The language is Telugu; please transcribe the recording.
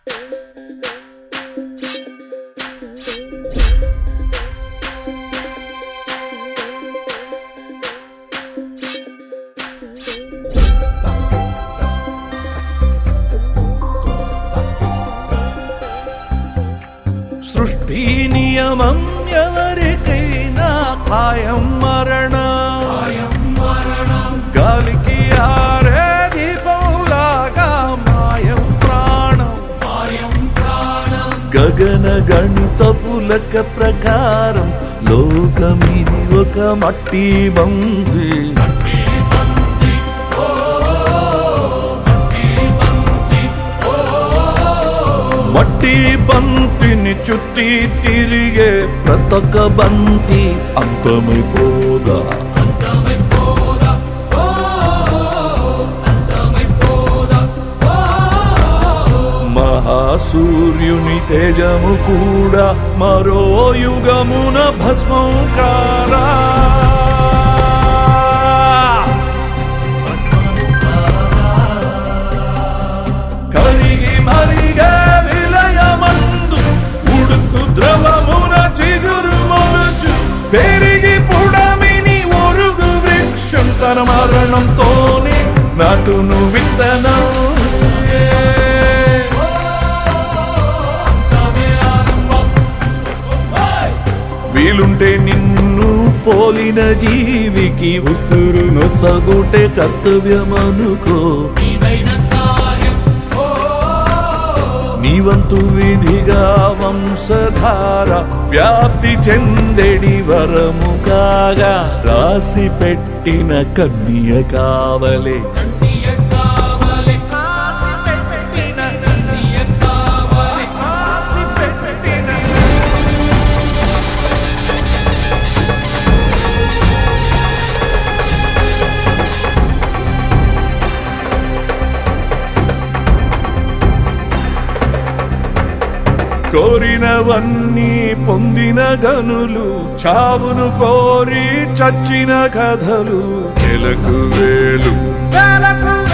సృష్టి నియమం ఎవరికైనా ఖాయం మరణం గాలికి ఆరే దీపంలాగా మాయం ప్రాణం గగన గణిత పులక ప్రకారం లోకమిది ఒక మట్టి బంది మట్టి బంతిని చుట్టి తిరిగే ప్రతొక్క బంతి అంతమైపోదా మహాసూర్యుని తేజము కూడా మరో యుగమున భస్మం కారా కరిగి మరిగే విలయమందు ఉడుకు ద్రవమున చిగురు మొలుచు పెరిగి పుడమిని ఒరుగు వృక్షం తన మరణంతోనే నాటును విత్తనం వీలుంటే నిన్ను పోలిన జీవికి ఉసురు నొసగుటే కర్తవ్యమనుకో నీవంతు విధిగా వంశధార వ్యాప్తి చెందెడి వరము కాగా రాసి పెట్టిన కన్య కావలే కోరినవన్నీ పొందిన గనులు చావును కోరి చచ్చిన కథలు నెలకు వేలు నెలకు